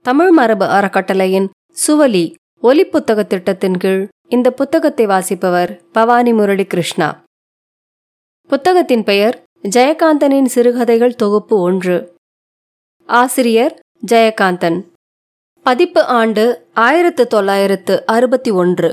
தமிழ் மரபு அறக்கட்டளையின் சுவலி ஒலி புத்தக திட்டத்தின் கீழ் இந்த புத்தகத்தை வாசிப்பவர் பவானி முரளி கிருஷ்ணா புத்தகத்தின் பெயர் ஜெயகாந்தனின் சிறுகதைகள் தொகுப்பு ஒன்று ஆசிரியர் ஜெயகாந்தன் பதிப்பு ஆண்டு ஆயிரத்து தொள்ளாயிரத்து அறுபத்தி ஒன்று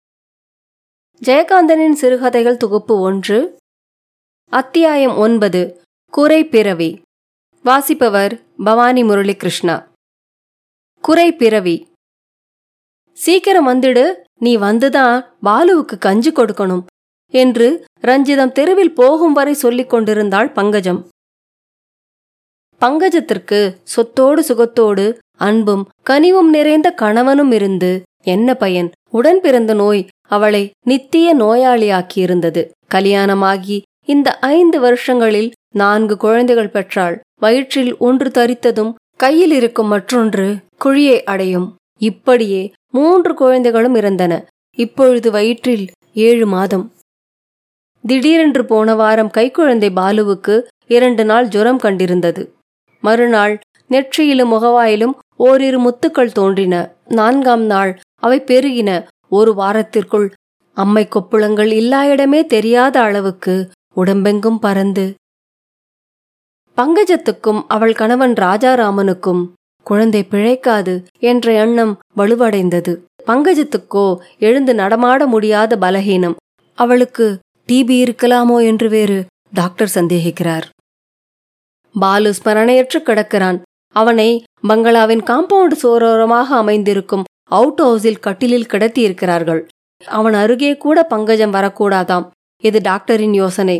ஜெயகாந்தனின் சிறுகதைகள் தொகுப்பு ஒன்று அத்தியாயம் ஒன்பது குறை பிறவி வாசிப்பவர் பவானி முரளி கிருஷ்ணா குறை பிறவி சீக்கிரம் வந்துடு நீ வந்துதான் பாலுவுக்கு கஞ்சி கொடுக்கணும் என்று ரஞ்சிதம் தெருவில் போகும் வரை சொல்லிக் கொண்டிருந்தாள் பங்கஜம் பங்கஜத்திற்கு சொத்தோடு சுகத்தோடு அன்பும் கனிவும் நிறைந்த கணவனும் இருந்து என்ன பயன் உடன் பிறந்த நோய் அவளை நித்திய நோயாளியாக்கியிருந்தது கல்யாணமாகி இந்த ஐந்து வருஷங்களில் நான்கு குழந்தைகள் பெற்றாள் வயிற்றில் ஒன்று தரித்ததும் கையில் இருக்கும் மற்றொன்று குழியை அடையும் இப்படியே மூன்று குழந்தைகளும் இறந்தன இப்பொழுது வயிற்றில் ஏழு மாதம் திடீரென்று போன வாரம் கைக்குழந்தை பாலுவுக்கு இரண்டு நாள் ஜுரம் கண்டிருந்தது மறுநாள் நெற்றியிலும் முகவாயிலும் ஓரிரு முத்துக்கள் தோன்றின நான்காம் நாள் அவை பெருகின ஒரு வாரத்திற்குள் அம்மை கொப்புளங்கள் இல்லா இடமே தெரியாத அளவுக்கு உடம்பெங்கும் பறந்து பங்கஜத்துக்கும் அவள் கணவன் ராஜாராமனுக்கும் குழந்தை பிழைக்காது என்ற எண்ணம் வலுவடைந்தது பங்கஜத்துக்கோ எழுந்து நடமாட முடியாத பலகீனம் அவளுக்கு டிபி இருக்கலாமோ என்று வேறு டாக்டர் சந்தேகிக்கிறார் பாலு ஸ்மரணையற்று கிடக்கிறான் அவனை பங்களாவின் காம்பவுண்ட் சோரோரமாக அமைந்திருக்கும் அவுட் ஹவுஸில் கட்டிலில் கிடத்தியிருக்கிறார்கள் அவன் அருகே கூட பங்கஜம் வரக்கூடாதாம் இது டாக்டரின் யோசனை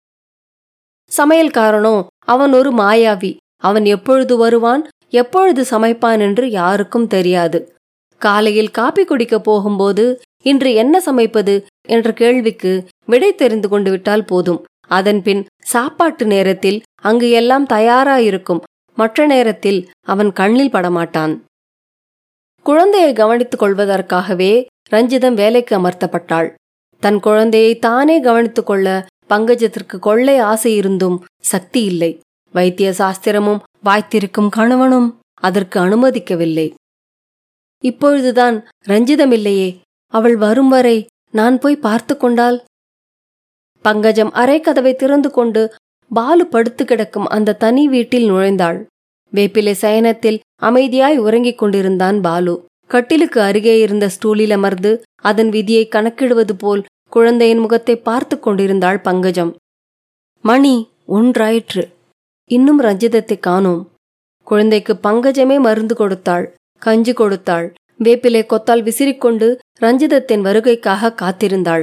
சமையல்காரனோ அவன் ஒரு மாயாவி அவன் எப்பொழுது வருவான் எப்பொழுது சமைப்பான் என்று யாருக்கும் தெரியாது காலையில் காப்பி குடிக்க போகும்போது இன்று என்ன சமைப்பது என்ற கேள்விக்கு விடை தெரிந்து கொண்டு விட்டால் போதும் அதன்பின் சாப்பாட்டு நேரத்தில் அங்கு எல்லாம் தயாராயிருக்கும் மற்ற நேரத்தில் அவன் கண்ணில் படமாட்டான் குழந்தையை கவனித்துக் கொள்வதற்காகவே ரஞ்சிதம் வேலைக்கு அமர்த்தப்பட்டாள் தன் குழந்தையை தானே கவனித்துக் கொள்ள பங்கஜத்திற்கு கொள்ளை ஆசை இருந்தும் சக்தி இல்லை வைத்திய சாஸ்திரமும் வாய்த்திருக்கும் கணவனும் அதற்கு அனுமதிக்கவில்லை இப்பொழுதுதான் ரஞ்சிதமில்லையே அவள் வரும் வரை நான் போய் பார்த்து கொண்டால் பங்கஜம் அரைக்கதவை திறந்து கொண்டு பாலு படுத்து கிடக்கும் அந்த தனி வீட்டில் நுழைந்தாள் வேப்பிலை சயனத்தில் அமைதியாய் உறங்கிக் கொண்டிருந்தான் பாலு கட்டிலுக்கு அருகே இருந்த ஸ்டூலில் அமர்ந்து அதன் விதியை கணக்கிடுவது போல் குழந்தையின் முகத்தை பார்த்து கொண்டிருந்தாள் பங்கஜம் மணி ஒன்றாயிற்று இன்னும் ரஞ்சிதத்தை காணோம் குழந்தைக்கு பங்கஜமே மருந்து கொடுத்தாள் கஞ்சி கொடுத்தாள் வேப்பிலை கொத்தால் விசிறிக்கொண்டு ரஞ்சிதத்தின் வருகைக்காக காத்திருந்தாள்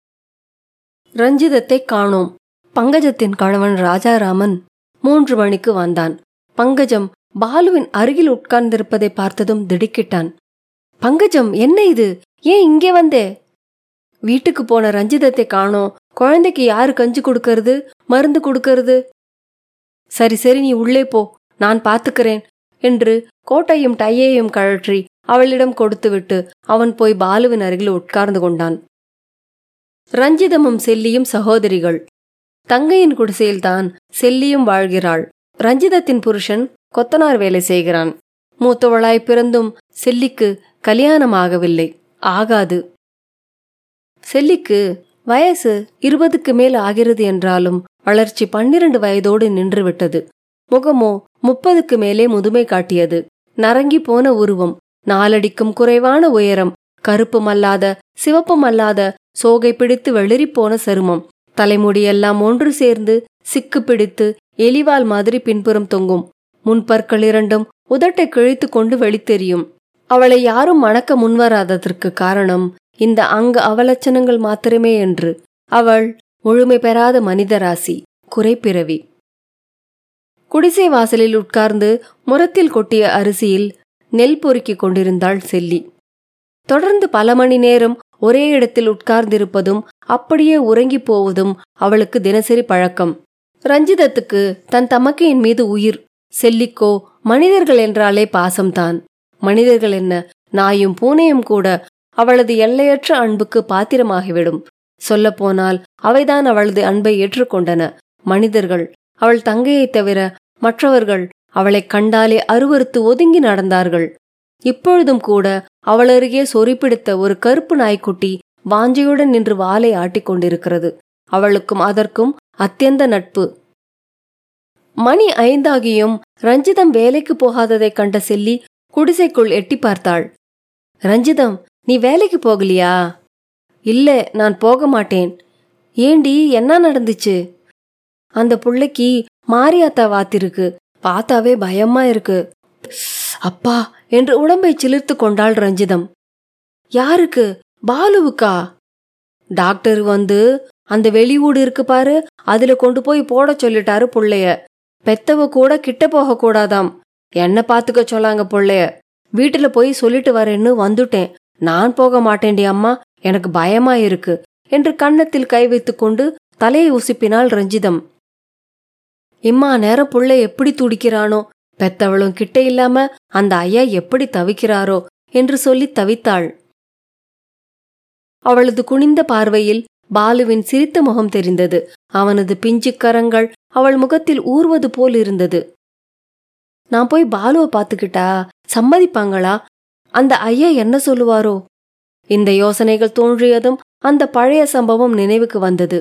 ரஞ்சிதத்தை காணோம் பங்கஜத்தின் கணவன் ராஜாராமன் மூன்று மணிக்கு வந்தான் பங்கஜம் பாலுவின் அருகில் உட்கார்ந்திருப்பதை பார்த்ததும் திடுக்கிட்டான் பங்கஜம் என்ன இது ஏன் இங்கே வந்தே வீட்டுக்கு போன ரஞ்சிதத்தை காணோம் குழந்தைக்கு யாரு கஞ்சி கொடுக்கறது மருந்து கொடுக்கறது சரி சரி நீ உள்ளே போ நான் பாத்துக்கிறேன் என்று கோட்டையும் டையையும் கழற்றி அவளிடம் கொடுத்துவிட்டு அவன் போய் பாலுவின் அருகில் உட்கார்ந்து கொண்டான் ரஞ்சிதமும் செல்லியும் சகோதரிகள் தங்கையின் குடிசையில்தான் செல்லியும் வாழ்கிறாள் ரஞ்சிதத்தின் புருஷன் கொத்தனார் வேலை செய்கிறான் மூத்தவளாய் பிறந்தும் செல்லிக்கு கல்யாணம் ஆகவில்லை ஆகாது செல்லிக்கு வயசு இருபதுக்கு மேல் ஆகிறது என்றாலும் வளர்ச்சி பன்னிரண்டு வயதோடு நின்றுவிட்டது முகமோ முப்பதுக்கு மேலே முதுமை காட்டியது நரங்கி போன உருவம் நாலடிக்கும் குறைவான உயரம் கருப்புமல்லாத சிவப்புமல்லாத சோகை பிடித்து வெளிரிப்போன சருமம் தலைமுடியெல்லாம் ஒன்று சேர்ந்து சிக்கு பிடித்து எலிவால் மாதிரி பின்புறம் தொங்கும் முன்பற்கள் இரண்டும் உதட்டை கிழித்து கொண்டு வெளித்தெரியும் அவளை யாரும் மணக்க முன்வராததற்கு காரணம் இந்த அங்க அவலட்சணங்கள் மாத்திரமே என்று அவள் முழுமை பெறாத மனிதராசி குறைப்பிறவி குடிசை வாசலில் உட்கார்ந்து முரத்தில் கொட்டிய அரிசியில் நெல் பொறுக்கிக் கொண்டிருந்தாள் செல்லி தொடர்ந்து பல மணி நேரம் ஒரே இடத்தில் உட்கார்ந்திருப்பதும் அப்படியே உறங்கிப் போவதும் அவளுக்கு தினசரி பழக்கம் ரஞ்சிதத்துக்கு தன் தமக்கையின் மீது உயிர் செல்லிக்கோ மனிதர்கள் என்றாலே பாசம்தான் மனிதர்கள் என்ன நாயும் பூனையும் கூட அவளது எல்லையற்ற அன்புக்கு பாத்திரமாகிவிடும் சொல்லப்போனால் அவைதான் அவளது அன்பை ஏற்றுக்கொண்டன மனிதர்கள் அவள் தங்கையைத் தவிர மற்றவர்கள் அவளைக் கண்டாலே அருவருத்து ஒதுங்கி நடந்தார்கள் இப்பொழுதும் கூட அவள் அருகே சொறி பிடித்த ஒரு கருப்பு நாய்க்குட்டி வாஞ்சையுடன் நின்று வாலை ஆட்டிக் கொண்டிருக்கிறது அவளுக்கும் அதற்கும் அத்தியந்த நட்பு மணி ஐந்தாகியும் ரஞ்சிதம் வேலைக்கு போகாததைக் கண்ட செல்லி குடிசைக்குள் எட்டி பார்த்தாள் ரஞ்சிதம் நீ வேலைக்கு போகலையா இல்ல நான் போக மாட்டேன் ஏண்டி என்ன நடந்துச்சு அந்த புள்ளைக்கு மாரியாத்தா வாத்திருக்கு பார்த்தாவே பயமா இருக்கு அப்பா என்று உடம்பை சிலிர்த்து கொண்டாள் ரஞ்சிதம் யாருக்கு பாலுவுக்கா டாக்டர் வந்து அந்த வெளியூடு இருக்கு பாரு அதுல கொண்டு போய் போட சொல்லிட்டாரு புள்ளைய பெத்தவ கூட கிட்ட போக கூடாதாம் என்ன பாத்துக்க சொல்லாங்க புள்ளைய வீட்டுல போய் சொல்லிட்டு வரேன்னு வந்துட்டேன் நான் போக மாட்டேன்டி அம்மா எனக்கு பயமா இருக்கு என்று கன்னத்தில் கை வைத்துக் கொண்டு தலையை உசுப்பினாள் ரஞ்சிதம் இம்மா நேரம் புள்ள எப்படி துடிக்கிறானோ பெத்தவளும் கிட்ட இல்லாம அந்த ஐயா எப்படி தவிக்கிறாரோ என்று சொல்லி தவித்தாள் அவளது குனிந்த பார்வையில் பாலுவின் சிரித்த முகம் தெரிந்தது அவனது பிஞ்சு கரங்கள் அவள் முகத்தில் ஊர்வது போல் இருந்தது நான் போய் பாலுவை பார்த்துக்கிட்டா சம்மதிப்பாங்களா அந்த ஐயா என்ன சொல்லுவாரோ இந்த யோசனைகள் தோன்றியதும் அந்த பழைய சம்பவம் நினைவுக்கு வந்தது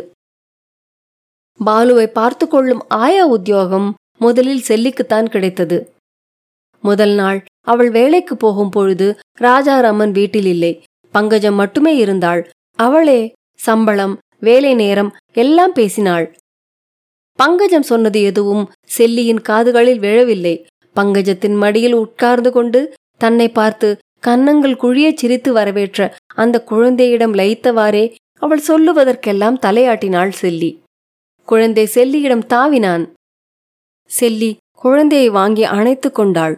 பாலுவை பார்த்து கொள்ளும் ஆயா உத்தியோகம் முதலில் செல்லிக்குத்தான் கிடைத்தது முதல் நாள் அவள் வேலைக்கு போகும் பொழுது ராஜாராமன் வீட்டில் இல்லை பங்கஜம் மட்டுமே இருந்தாள் அவளே சம்பளம் வேலை நேரம் எல்லாம் பேசினாள் பங்கஜம் சொன்னது எதுவும் செல்லியின் காதுகளில் விழவில்லை பங்கஜத்தின் மடியில் உட்கார்ந்து கொண்டு தன்னை பார்த்து கன்னங்கள் குழியச் சிரித்து வரவேற்ற அந்த குழந்தையிடம் லயித்தவாறே அவள் சொல்லுவதற்கெல்லாம் தலையாட்டினாள் செல்லி குழந்தை செல்லியிடம் தாவினான் செல்லி குழந்தையை வாங்கி அணைத்துக் கொண்டாள்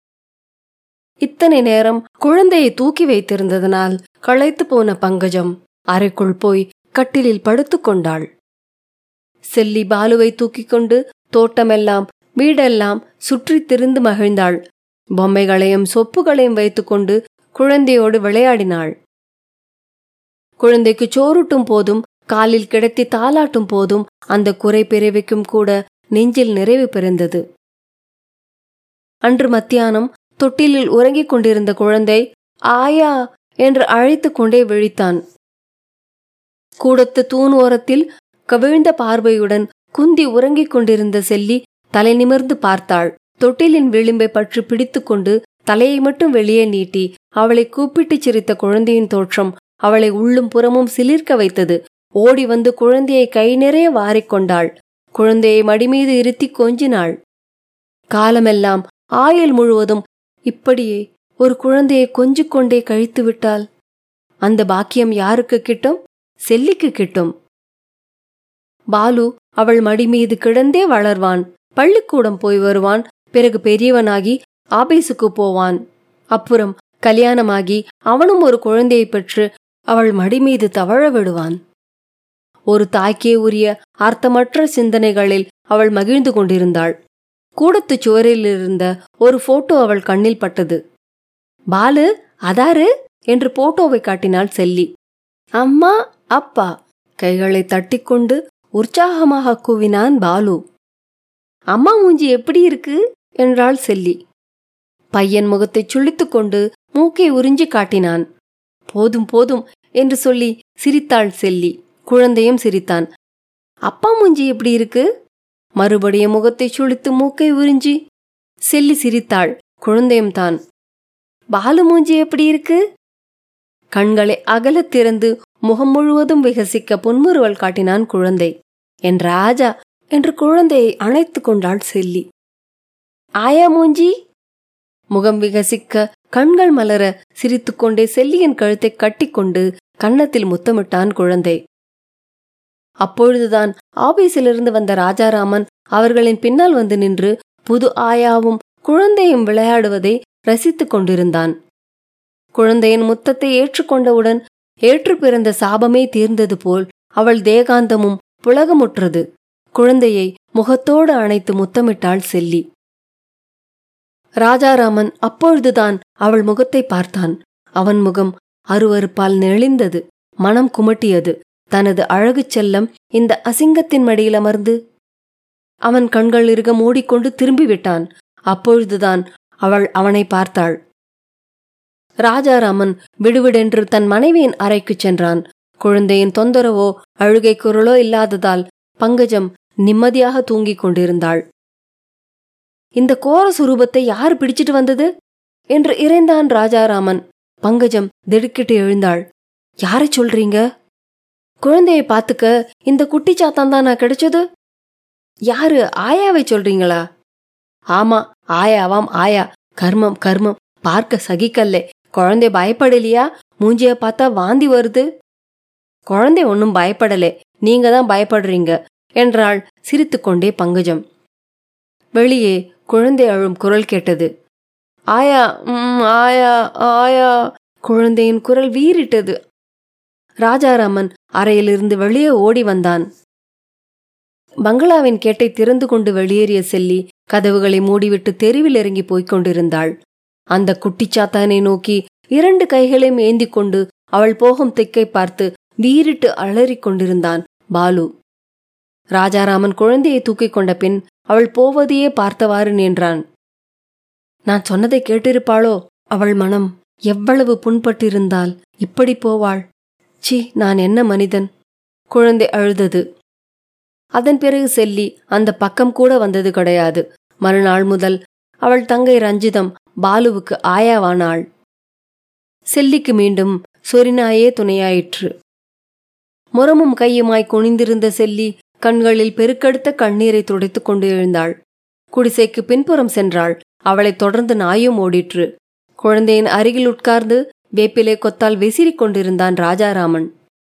இத்தனை நேரம் குழந்தையை தூக்கி வைத்திருந்ததனால் களைத்து போன பங்கஜம் அறைக்குள் போய் கட்டிலில் படுத்துக் கொண்டாள் செல்லி பாலுவை தூக்கிக் கொண்டு தோட்டமெல்லாம் வீடெல்லாம் சுற்றித் திரிந்து மகிழ்ந்தாள் பொம்மைகளையும் சொப்புகளையும் வைத்துக்கொண்டு குழந்தையோடு விளையாடினாள் குழந்தைக்கு சோறுட்டும் போதும் காலில் கிடத்தி தாளாட்டும் போதும் அந்த குறை பிறவிக்கும் கூட நெஞ்சில் நிறைவு பிறந்தது அன்று மத்தியானம் தொட்டிலில் உறங்கிக் கொண்டிருந்த குழந்தை ஆயா என்று அழைத்துக் கொண்டே விழித்தான் கூடத்து தூண் ஓரத்தில் கவிழ்ந்த பார்வையுடன் குந்தி உறங்கிக் கொண்டிருந்த செல்லி தலை நிமிர்ந்து பார்த்தாள் தொட்டிலின் விளிம்பை பற்றி பிடித்துக்கொண்டு தலையை மட்டும் வெளியே நீட்டி அவளை கூப்பிட்டுச் சிரித்த குழந்தையின் தோற்றம் அவளை உள்ளும் புறமும் சிலிர்க்க வைத்தது ஓடி வந்து குழந்தையை கை நிறைய வாரிக்கொண்டாள் குழந்தையை மடிமீது இருத்தி கொஞ்சினாள் காலமெல்லாம் ஆயுள் முழுவதும் இப்படியே ஒரு குழந்தையை கொஞ்சிக் கொண்டே கழித்து விட்டால் அந்த பாக்கியம் யாருக்கு கிட்டும் செல்லிக்கு கிட்டும் பாலு அவள் மடி மீது கிடந்தே வளர்வான் பள்ளிக்கூடம் போய் வருவான் பிறகு பெரியவனாகி ஆபீஸுக்கு போவான் அப்புறம் கல்யாணமாகி அவனும் ஒரு குழந்தையை பெற்று அவள் மடி மீது தவழ விடுவான் ஒரு தாய்க்கே உரிய அர்த்தமற்ற சிந்தனைகளில் அவள் மகிழ்ந்து கொண்டிருந்தாள் கூடத்துச் சுவரில் இருந்த ஒரு போட்டோ அவள் கண்ணில் பட்டது பாலு அதாரு என்று போட்டோவை காட்டினாள் செல்லி அம்மா அப்பா கைகளை தட்டிக்கொண்டு உற்சாகமாக கூவினான் பாலு அம்மா மூஞ்சி எப்படி இருக்கு என்றாள் செல்லி பையன் முகத்தைச் சுழித்துக் கொண்டு மூக்கை உறிஞ்சி காட்டினான் போதும் போதும் என்று சொல்லி சிரித்தாள் செல்லி குழந்தையும் சிரித்தான் அப்பா மூஞ்சி எப்படி இருக்கு மறுபடியும் முகத்தை சுழித்து மூக்கை உறிஞ்சி செல்லி சிரித்தாள் குழந்தையும் தான் பாலு மூஞ்சி எப்படி இருக்கு கண்களை அகலத் திறந்து முகம் முழுவதும் விகசிக்க புன்முறுவல் காட்டினான் குழந்தை என் ராஜா என்று குழந்தையை அணைத்துக் கொண்டாள் செல்லி ஆயா மூஞ்சி முகம் விகசிக்க கண்கள் மலர சிரித்துக்கொண்டே செல்லியின் கழுத்தை கட்டிக்கொண்டு கன்னத்தில் முத்தமிட்டான் குழந்தை அப்பொழுதுதான் ஆபீஸிலிருந்து வந்த ராஜாராமன் அவர்களின் பின்னால் வந்து நின்று புது ஆயாவும் குழந்தையும் விளையாடுவதை ரசித்துக் கொண்டிருந்தான் குழந்தையின் முத்தத்தை ஏற்றுக்கொண்டவுடன் ஏற்று பிறந்த சாபமே தீர்ந்தது போல் அவள் தேகாந்தமும் புலகமுற்றது குழந்தையை முகத்தோடு அணைத்து முத்தமிட்டாள் செல்லி ராஜாராமன் அப்பொழுதுதான் அவள் முகத்தை பார்த்தான் அவன் முகம் அருவருப்பால் நெளிந்தது மனம் குமட்டியது தனது அழகுச் செல்லம் இந்த அசிங்கத்தின் மடியில் அமர்ந்து அவன் கண்கள் இருக மூடிக்கொண்டு திரும்பிவிட்டான் அப்பொழுதுதான் அவள் அவனை பார்த்தாள் ராஜாராமன் விடுவிடென்று தன் மனைவியின் அறைக்குச் சென்றான் குழந்தையின் தொந்தரவோ அழுகை குரலோ இல்லாததால் பங்கஜம் நிம்மதியாக தூங்கிக் கொண்டிருந்தாள் இந்த கோர சுரூபத்தை யார் பிடிச்சிட்டு வந்தது என்று இறைந்தான் ராஜாராமன் பங்கஜம் திடுக்கிட்டு எழுந்தாள் யாரை சொல்றீங்க குழந்தையை பார்த்துக்க இந்த குட்டி சாத்தான் தானா கிடைச்சது யாரு ஆயாவை சொல்றீங்களா ஆமா ஆயாவாம் ஆயா கர்மம் கர்மம் பார்க்க சகிக்கல்லே குழந்தை பயப்படலையா மூஞ்சிய பார்த்தா வாந்தி வருது குழந்தை ஒன்னும் பயப்படலே நீங்க தான் பயப்படுறீங்க என்றாள் சிரித்துக்கொண்டே பங்கஜம் வெளியே குழந்தை அழும் குரல் கேட்டது ஆயா ம், ஆயா ஆயா குழந்தையின் குரல் வீறிட்டது ராஜாராமன் அறையிலிருந்து வெளியே ஓடி வந்தான் பங்களாவின் கேட்டை திறந்து கொண்டு வெளியேறிய செல்லி கதவுகளை மூடிவிட்டு தெருவில் இறங்கி போய்க் கொண்டிருந்தாள் அந்த குட்டிச்சாத்தானை நோக்கி இரண்டு கைகளையும் ஏந்தி கொண்டு அவள் போகும் திக்கை பார்த்து வீறிட்டு அலறிக் கொண்டிருந்தான் பாலு ராஜாராமன் குழந்தையை தூக்கிக் கொண்ட பின் அவள் போவதையே பார்த்தவாறு நின்றான் நான் சொன்னதை கேட்டிருப்பாளோ அவள் மனம் எவ்வளவு புண்பட்டிருந்தால் இப்படி போவாள் சி நான் என்ன மனிதன் குழந்தை அழுதது அதன் பிறகு செல்லி அந்த பக்கம் கூட வந்தது கிடையாது மறுநாள் முதல் அவள் தங்கை ரஞ்சிதம் பாலுவுக்கு ஆயாவானாள் செல்லிக்கு மீண்டும் சொரிநாயே துணையாயிற்று முரமும் கையுமாய் குனிந்திருந்த செல்லி கண்களில் பெருக்கெடுத்த கண்ணீரை துடைத்துக் கொண்டு எழுந்தாள் குடிசைக்கு பின்புறம் சென்றாள் அவளைத் தொடர்ந்து நாயும் ஓடிற்று குழந்தையின் அருகில் உட்கார்ந்து வேப்பிலை கொத்தால் விசிறிக் கொண்டிருந்தான் ராஜாராமன்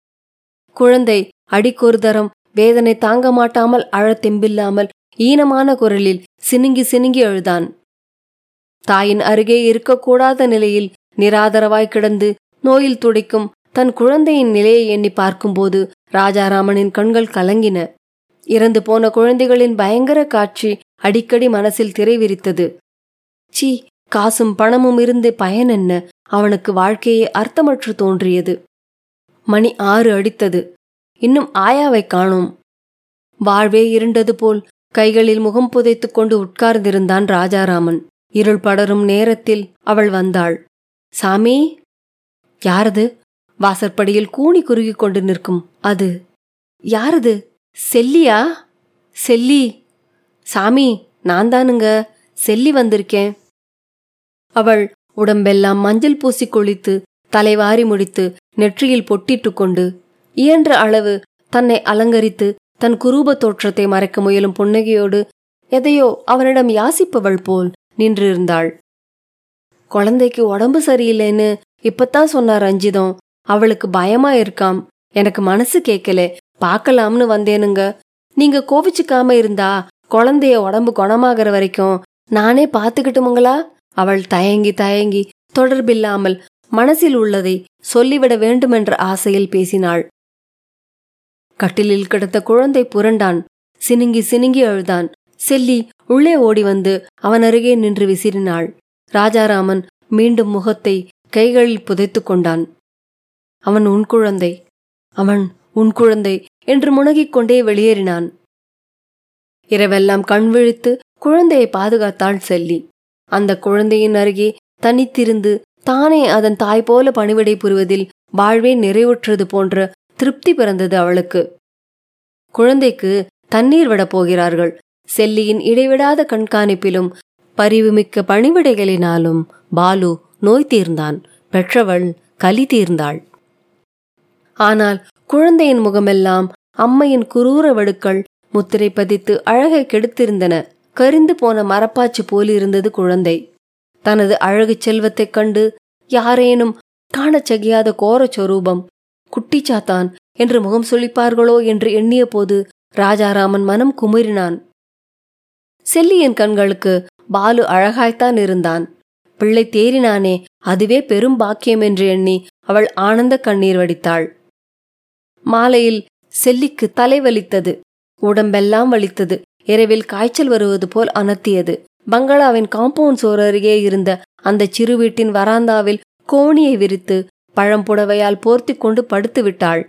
குழந்தை அடிக்கொரு தரம் வேதனை தாங்க மாட்டாமல் அழத் தெம்பில்லாமல் ஈனமான குரலில் சினுங்கி சினுங்கி அழுதான் தாயின் அருகே இருக்கக்கூடாத நிலையில் நிராதரவாய் கிடந்து நோயில் துடிக்கும் தன் குழந்தையின் நிலையை எண்ணி பார்க்கும்போது ராஜாராமனின் கண்கள் கலங்கின இறந்து போன குழந்தைகளின் பயங்கர காட்சி அடிக்கடி மனசில் திரை விரித்தது சீ காசும் பணமும் இருந்து பயன் என்ன அவனுக்கு வாழ்க்கையே அர்த்தமற்று தோன்றியது மணி ஆறு அடித்தது இன்னும் ஆயாவை காணோம் வாழ்வே இருண்டது போல் கைகளில் முகம் புதைத்துக் கொண்டு உட்கார்ந்திருந்தான் ராஜாராமன் இருள் படரும் நேரத்தில் அவள் வந்தாள் சாமி யாரது வாசற்படியில் கூனி குறுகிக் கொண்டு நிற்கும் அது யாரது செல்லியா செல்லி சாமி நான் தானுங்க செல்லி வந்திருக்கேன் அவள் உடம்பெல்லாம் மஞ்சள் பூசி குளித்து தலைவாரி முடித்து நெற்றியில் பொட்டிட்டுக் கொண்டு இயன்ற அளவு தன்னை அலங்கரித்து தன் குரூப தோற்றத்தை மறைக்க முயலும் புன்னகையோடு எதையோ அவனிடம் யாசிப்பவள் போல் நின்றிருந்தாள் குழந்தைக்கு உடம்பு சரியில்லைன்னு இப்பத்தான் சொன்னார் ரஞ்சிதம் அவளுக்கு பயமா இருக்காம் எனக்கு மனசு கேட்கல பார்க்கலாம்னு வந்தேனுங்க நீங்க கோவிச்சுக்காம இருந்தா குழந்தைய உடம்பு குணமாகற வரைக்கும் நானே பார்த்துக்கிட்டுமுங்களா அவள் தயங்கி தயங்கி தொடர்பில்லாமல் மனசில் உள்ளதை சொல்லிவிட வேண்டுமென்ற ஆசையில் பேசினாள் கட்டிலில் கிடந்த குழந்தை புரண்டான் சினுங்கி சினுங்கி அழுதான் செல்லி உள்ளே ஓடி வந்து அவன் அருகே நின்று விசிறினாள் ராஜாராமன் மீண்டும் முகத்தை கைகளில் புதைத்துக் கொண்டான் அவன் உன் குழந்தை அவன் உன் குழந்தை என்று முனகிக் கொண்டே வெளியேறினான் இரவெல்லாம் கண் விழித்து குழந்தையை பாதுகாத்தாள் செல்லி அந்த குழந்தையின் அருகே தனித்திருந்து தானே அதன் தாய் போல பணிவிடை புரிவதில் வாழ்வே நிறைவுற்றது போன்ற திருப்தி பிறந்தது அவளுக்கு குழந்தைக்கு தண்ணீர் விடப் போகிறார்கள் செல்லியின் இடைவிடாத கண்காணிப்பிலும் பரிவுமிக்க பணிவிடைகளினாலும் பாலு நோய் தீர்ந்தான் பெற்றவள் கலி தீர்ந்தாள் ஆனால் குழந்தையின் முகமெல்லாம் அம்மையின் குரூர வடுக்கள் முத்திரை பதித்து அழகை கெடுத்திருந்தன கரிந்து போன மரப்பாச்சு போலிருந்தது குழந்தை தனது அழகுச் செல்வத்தைக் கண்டு யாரேனும் காணச் சகியாத கோரச் சொரூபம் குட்டிச்சாத்தான் என்று முகம் சுளிப்பார்களோ என்று எண்ணிய போது ராஜாராமன் மனம் குமுறினான் செல்லியின் கண்களுக்கு பாலு அழகாய்த்தான் இருந்தான் பிள்ளை தேறினானே அதுவே பெரும் பாக்கியம் என்று எண்ணி அவள் ஆனந்த கண்ணீர் வடித்தாள் மாலையில் செல்லிக்கு தலை வலித்தது உடம்பெல்லாம் வலித்தது இரவில் காய்ச்சல் வருவது போல் அனத்தியது பங்களாவின் காம்பவுண்ட் சோர் அருகே இருந்த அந்த சிறு வீட்டின் வராந்தாவில் கோணியை விரித்து பழம்புடவையால் போர்த்தி கொண்டு படுத்து விட்டாள்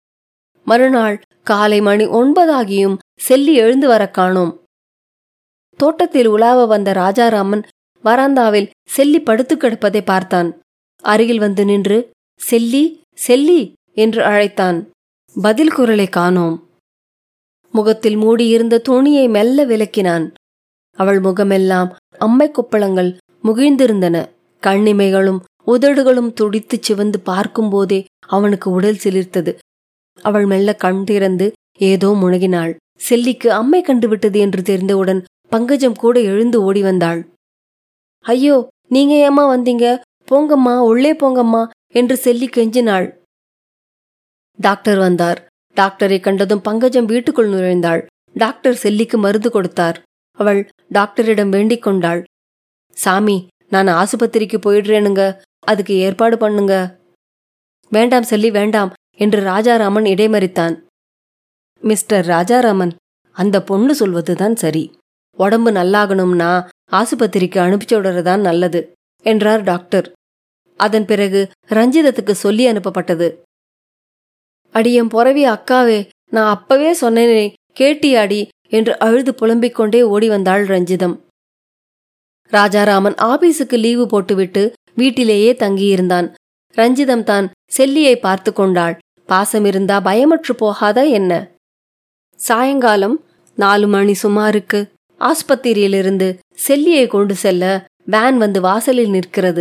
மறுநாள் காலை மணி ஒன்பதாகியும் செல்லி எழுந்து வர காணோம் தோட்டத்தில் உலாவ வந்த ராஜாராமன் வராந்தாவில் செல்லி படுத்து கிடப்பதை பார்த்தான் அருகில் வந்து நின்று செல்லி செல்லி என்று அழைத்தான் பதில் குரலை காணோம் முகத்தில் மூடியிருந்த துணியை மெல்ல விலக்கினான் அவள் முகமெல்லாம் அம்மை கொப்பளங்கள் முகிழ்ந்திருந்தன கண்ணிமைகளும் உதடுகளும் துடித்துச் சிவந்து பார்க்கும்போதே அவனுக்கு உடல் சிலிர்த்தது அவள் மெல்ல கண் திறந்து ஏதோ முனகினாள் செல்லிக்கு அம்மை கண்டுவிட்டது என்று தெரிந்தவுடன் பங்கஜம் கூட எழுந்து ஓடி வந்தாள் ஐயோ நீங்க ஏம்மா வந்தீங்க போங்கம்மா உள்ளே போங்கம்மா என்று செல்லி கெஞ்சினாள் டாக்டர் வந்தார் டாக்டரை கண்டதும் பங்கஜம் வீட்டுக்குள் நுழைந்தாள் டாக்டர் செல்லிக்கு மருந்து கொடுத்தார் அவள் டாக்டரிடம் வேண்டிக் கொண்டாள் சாமி நான் ஆசுபத்திரிக்கு போயிடுறேனுங்க அதுக்கு ஏற்பாடு பண்ணுங்க வேண்டாம் செல்லி வேண்டாம் என்று ராஜாராமன் இடைமறித்தான் மிஸ்டர் ராஜாராமன் அந்த பொண்ணு சொல்வதுதான் சரி உடம்பு நல்லாகணும்னா ஆசுபத்திரிக்கு அனுப்பிச்சு விடுறதுதான் நல்லது என்றார் டாக்டர் அதன் பிறகு ரஞ்சிதத்துக்கு சொல்லி அனுப்பப்பட்டது அடியம் பொறவி அக்காவே நான் அப்பவே சொன்னேனே கேட்டியாடி என்று அழுது புலம்பிக் கொண்டே ஓடி வந்தாள் ரஞ்சிதம் ராஜாராமன் ஆபீஸுக்கு லீவு போட்டுவிட்டு வீட்டிலேயே தங்கியிருந்தான் ரஞ்சிதம் தான் செல்லியை பார்த்து கொண்டாள் பாசமிருந்தா பயமற்று போகாதா என்ன சாயங்காலம் நாலு மணி சுமாருக்கு ஆஸ்பத்திரியிலிருந்து செல்லியை கொண்டு செல்ல வேன் வந்து வாசலில் நிற்கிறது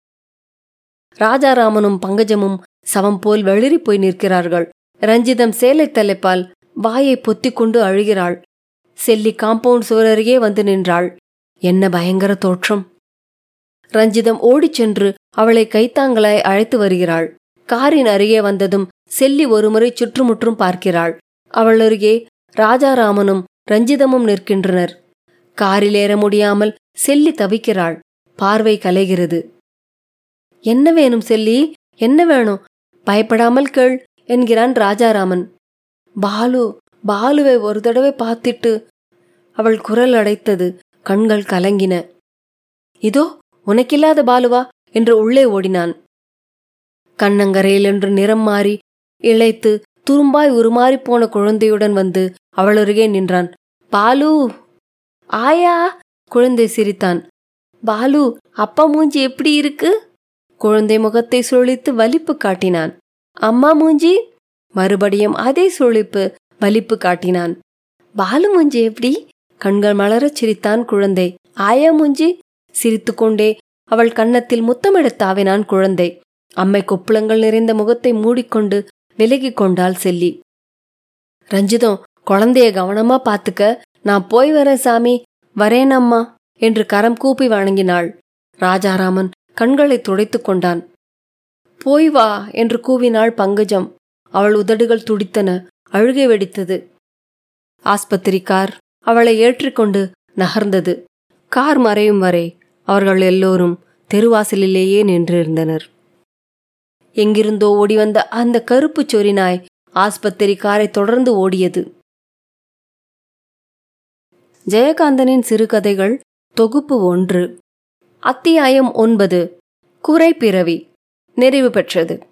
ராஜாராமனும் பங்கஜமும் சவம் போல் வெளிரி போய் நிற்கிறார்கள் ரஞ்சிதம் சேலை தலைப்பால் வாயை பொத்திக் கொண்டு அழுகிறாள் செல்லி காம்பவுண்ட் சுவரருகே வந்து நின்றாள் என்ன பயங்கர தோற்றம் ரஞ்சிதம் ஓடிச் சென்று அவளை கைத்தாங்களாய் அழைத்து வருகிறாள் காரின் அருகே வந்ததும் செல்லி ஒருமுறை சுற்றுமுற்றும் பார்க்கிறாள் அவள் அருகே ராஜாராமனும் ரஞ்சிதமும் நிற்கின்றனர் காரில் ஏற முடியாமல் செல்லி தவிக்கிறாள் பார்வை கலைகிறது என்ன வேணும் செல்லி என்ன வேணும் பயப்படாமல் கேள் என்கிறான் ராஜாராமன் பாலு பாலுவை ஒரு தடவை பார்த்திட்டு அவள் குரல் அடைத்தது கண்கள் கலங்கின இதோ உனக்கில்லாத பாலுவா என்று உள்ளே ஓடினான் கண்ணங்கரையில் என்று நிறம் மாறி இழைத்து துரும்பாய் உருமாறிப் போன குழந்தையுடன் வந்து அவள் அருகே நின்றான் பாலு ஆயா குழந்தை சிரித்தான் பாலு அப்பா மூஞ்சி எப்படி இருக்கு குழந்தை முகத்தை சுழித்து வலிப்பு காட்டினான் அம்மா மூஞ்சி மறுபடியும் அதே சுழிப்பு வலிப்பு காட்டினான் பாலு மூஞ்சி எப்படி கண்கள் மலரச் சிரித்தான் குழந்தை ஆயா மூஞ்சி சிரித்துக்கொண்டே அவள் கன்னத்தில் முத்தமிடத் தாவினான் குழந்தை அம்மை கொப்புளங்கள் நிறைந்த முகத்தை மூடிக்கொண்டு விலகிக் கொண்டாள் செல்லி ரஞ்சிதம் குழந்தைய கவனமா பாத்துக்க நான் போய் வரேன் சாமி வரேன் அம்மா என்று கரம் கூப்பி வணங்கினாள் ராஜாராமன் கண்களை துடைத்துக் கொண்டான் போய் வா என்று கூவினாள் பங்கஜம் அவள் உதடுகள் துடித்தன அழுகை வெடித்தது ஆஸ்பத்திரி கார் அவளை ஏற்றிக்கொண்டு நகர்ந்தது கார் மறையும் வரை அவர்கள் எல்லோரும் தெருவாசலிலேயே நின்றிருந்தனர் எங்கிருந்தோ ஓடி வந்த அந்த கருப்புச் சொறி நாய் ஆஸ்பத்திரி காரை தொடர்ந்து ஓடியது ஜெயகாந்தனின் சிறுகதைகள் தொகுப்பு ஒன்று அத்தியாயம் ஒன்பது குறை பிறவி நிறைவு பெற்றது